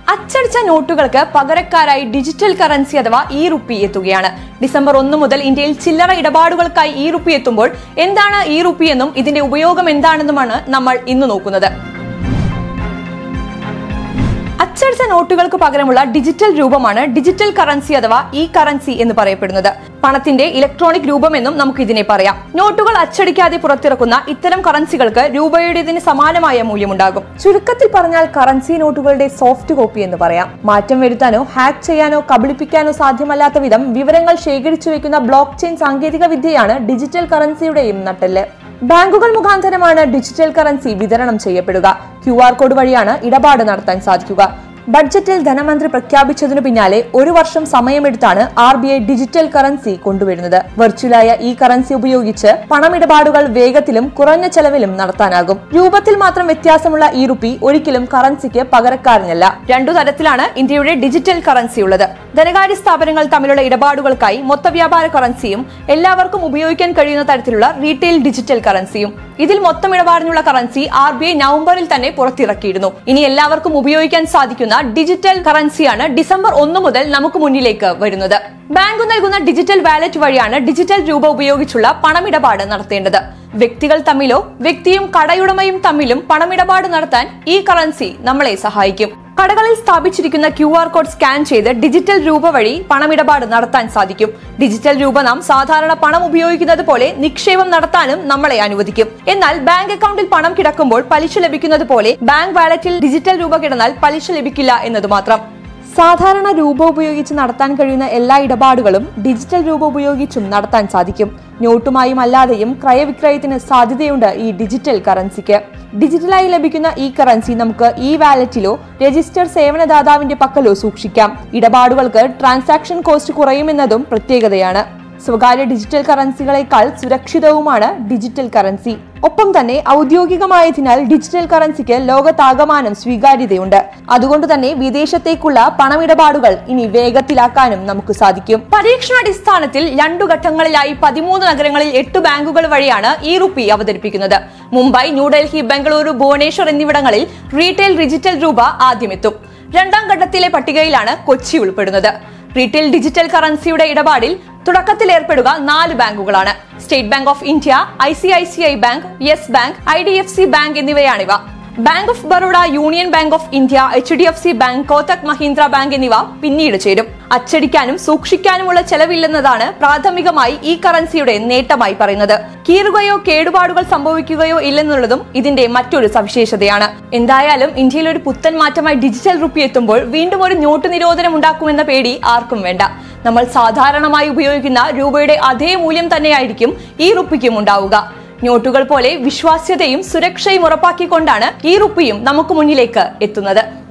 അച്ചടിച്ച നോട്ടുകൾക്ക് പകരക്കാരായി ഡിജിറ്റൽ കറൻസി അഥവാ ഇ റുപ്പി എത്തുകയാണ് ഡിസംബർ ഒന്ന് മുതൽ ഇന്ത്യയിൽ ചില്ലറ ഇടപാടുകൾക്കായി ഇ റുപ്പി എത്തുമ്പോൾ എന്താണ് ഇ റുപ്പി എന്നും ഇതിന്റെ ഉപയോഗം എന്താണെന്നുമാണ് നമ്മൾ ഇന്ന് നോക്കുന്നത് അച്ചടിച്ച നോട്ടുകൾക്ക് പകരമുള്ള ഡിജിറ്റൽ രൂപമാണ് ഡിജിറ്റൽ കറൻസി അഥവാ ഇ കറൻസി എന്ന് പറയപ്പെടുന്നത് പണത്തിന്റെ ഇലക്ട്രോണിക് രൂപമെന്നും നമുക്ക് ഇതിനെ പറയാം നോട്ടുകൾ അച്ചടിക്കാതെ പുറത്തിറക്കുന്ന ഇത്തരം കറൻസികൾക്ക് രൂപയുടേതിന് സമാനമായ മൂല്യമുണ്ടാകും ചുരുക്കത്തിൽ പറഞ്ഞാൽ കറൻസി നോട്ടുകളുടെ സോഫ്റ്റ് കോപ്പി എന്ന് പറയാം മാറ്റം വരുത്താനോ ഹാക്ക് ചെയ്യാനോ കബളിപ്പിക്കാനോ സാധ്യമല്ലാത്ത വിധം വിവരങ്ങൾ ശേഖരിച്ചു വെക്കുന്ന ബ്ലോക്ക് ചെയിൻ സാങ്കേതിക വിദ്യയാണ് ഡിജിറ്റൽ കറൻസിയുടെയും നട്ടെല്ല് ബാങ്കുകൾ മുഖാന്തരമാണ് ഡിജിറ്റൽ കറൻസി വിതരണം ചെയ്യപ്പെടുക ക്യു ആർ കോഡ് വഴിയാണ് ഇടപാട് നടത്താൻ സാധിക്കുക ബഡ്ജറ്റിൽ ധനമന്ത്രി പ്രഖ്യാപിച്ചതിനു പിന്നാലെ ഒരു വർഷം സമയമെടുത്താണ് R B I digital currency കൊണ്ടുവരുന്നത് വെർച്വലായ ഈ കറൻസി ഉപയോഗിച്ച് പണമിടപാടുകൾ വേഗത്തിലും കുറഞ്ഞ ചെലവിലും നടത്താനാകും രൂപത്തിൽ മാത്രം വ്യത്യാസമുള്ള ഈ റുപ്പി ഒരിക്കലും കറൻസിക്ക് പകരക്കാരനല്ല രണ്ടു തരത്തിലാണ് ഇന്ത്യയുടെ ഡിജിറ്റൽ കറൻസി ഉള്ളത് ധനകാര്യ സ്ഥാപനങ്ങൾ തമ്മിലുള്ള ഇടപാടുകൾക്കായി മൊത്തവ്യാപാര കറൻസിയും എല്ലാവർക്കും ഉപയോഗിക്കാൻ കഴിയുന്ന തരത്തിലുള്ള റീറ്റെയിൽ ഡിജിറ്റൽ കറൻസിയും ഇതിൽ മൊത്തം ഇടപാടിനുള്ള കറൻസി ആർ ബി ഐ നവംബറിൽ തന്നെ പുറത്തിറക്കിയിരുന്നു ഇനി എല്ലാവർക്കും ഉപയോഗിക്കാൻ സാധിക്കുന്ന ഡിജിറ്റൽ കറൻസിയാണ് ഡിസംബർ ഒന്ന് മുതൽ നമുക്ക് മുന്നിലേക്ക് വരുന്നത് ബാങ്ക് നൽകുന്ന ഡിജിറ്റൽ വാലറ്റ് വഴിയാണ് ഡിജിറ്റൽ രൂപ ഉപയോഗിച്ചുള്ള പണമിടപാട് നടത്തേണ്ടത് വ്യക്തികൾ തമ്മിലോ വ്യക്തിയും കടയുടമയും തമ്മിലും പണമിടപാട് നടത്താൻ ഈ കറൻസി നമ്മളെ സഹായിക്കും കടകളിൽ സ്ഥാപിച്ചിരിക്കുന്ന ക്യു ആർ കോഡ് സ്കാൻ ചെയ്ത് ഡിജിറ്റൽ രൂപ വഴി പണമിടപാട് നടത്താൻ സാധിക്കും ഡിജിറ്റൽ രൂപ നാം സാധാരണ പണം ഉപയോഗിക്കുന്നത് പോലെ നിക്ഷേപം നടത്താനും നമ്മളെ അനുവദിക്കും എന്നാൽ ബാങ്ക് അക്കൗണ്ടിൽ പണം കിടക്കുമ്പോൾ പലിശ ലഭിക്കുന്നത് പോലെ ബാങ്ക് വാലറ്റിൽ ഡിജിറ്റൽ രൂപ കിടന്നാൽ പലിശ ലഭിക്കില്ല എന്നത് മാത്രം സാധാരണ രൂപ ഉപയോഗിച്ച് നടത്താൻ കഴിയുന്ന എല്ലാ ഇടപാടുകളും ഡിജിറ്റൽ രൂപ ഉപയോഗിച്ചും നടത്താൻ സാധിക്കും നോട്ടുമായും അല്ലാതെയും ക്രയവിക്രയത്തിന് സാധ്യതയുണ്ട് ഈ ഡിജിറ്റൽ കറൻസിക്ക് ഡിജിറ്റലായി ലഭിക്കുന്ന ഈ കറൻസി നമുക്ക് ഈ വാലറ്റിലോ രജിസ്റ്റർ സേവനദാതാവിന്റെ പക്കലോ സൂക്ഷിക്കാം ഇടപാടുകൾക്ക് ട്രാൻസാക്ഷൻ കോസ്റ്റ് കുറയുമെന്നതും പ്രത്യേകതയാണ് സ്വകാര്യ ഡിജിറ്റൽ കറൻസികളെക്കാൾ സുരക്ഷിതവുമാണ് ഡിജിറ്റൽ കറൻസി ഒപ്പം തന്നെ ഔദ്യോഗികമായതിനാൽ ഡിജിറ്റൽ കറൻസിക്ക് ലോകത്താകമാനം സ്വീകാര്യതയുണ്ട് അതുകൊണ്ട് തന്നെ വിദേശത്തേക്കുള്ള പണമിടപാടുകൾ ഇനി വേഗത്തിലാക്കാനും നമുക്ക് സാധിക്കും പരീക്ഷണാടിസ്ഥാനത്തിൽ രണ്ടു ഘട്ടങ്ങളിലായി പതിമൂന്ന് നഗരങ്ങളിൽ എട്ട് ബാങ്കുകൾ വഴിയാണ് ഈ റുപ്പി അവതരിപ്പിക്കുന്നത് മുംബൈ ന്യൂഡൽഹി ബംഗളൂരു ഭുവനേശ്വർ എന്നിവിടങ്ങളിൽ റീറ്റെയിൽ ഡിജിറ്റൽ രൂപ ആദ്യമെത്തും രണ്ടാം ഘട്ടത്തിലെ പട്ടികയിലാണ് കൊച്ചി ഉൾപ്പെടുന്നത് റീറ്റെയിൽ ഡിജിറ്റൽ കറൻസിയുടെ ഇടപാടിൽ തുടക്കത്തിൽ ഏർപ്പെടുക നാല് ബാങ്കുകളാണ് State Bank of India I C I C I Bank Yes Bank I D F C Bank എന്നിവയാണിവ Bank of Baroda Union Bank of India H D F C Bank Kotak Mahindra Bank എന്നിവ പിന്നീട് ചേരും അച്ചടിക്കാനും സൂക്ഷിക്കാനുമുള്ള ചെലവില്ലെന്നതാണ് പ്രാഥമികമായി ഈ കറൻസിയുടെ നേട്ടമായി പറയുന്നത് കീറുകയോ കേടുപാടുകൾ സംഭവിക്കുകയോ ഇല്ലെന്നുള്ളതും ഇതിന്റെ മറ്റൊരു സവിശേഷതയാണ് എന്തായാലും ഇന്ത്യയിൽ ഒരു പുത്തൻ മാറ്റമായി ഡിജിറ്റൽ റുപ്പി എത്തുമ്പോൾ വീണ്ടും ഒരു നോട്ട് നിരോധനം ഉണ്ടാക്കുമെന്ന പേടി ആർക്കും വേണ്ട നമ്മൾ സാധാരണമായി ഉപയോഗിക്കുന്ന രൂപയുടെ അതേ മൂല്യം തന്നെയായിരിക്കും ഈ റുപ്പിക്കും ഉണ്ടാവുക നോട്ടുകൾ പോലെ വിശ്വാസ്യതയും സുരക്ഷയും ഉറപ്പാക്കിക്കൊണ്ടാണ് ഈ റുപ്പിയും നമുക്ക് മുന്നിലേക്ക് എത്തുന്നത്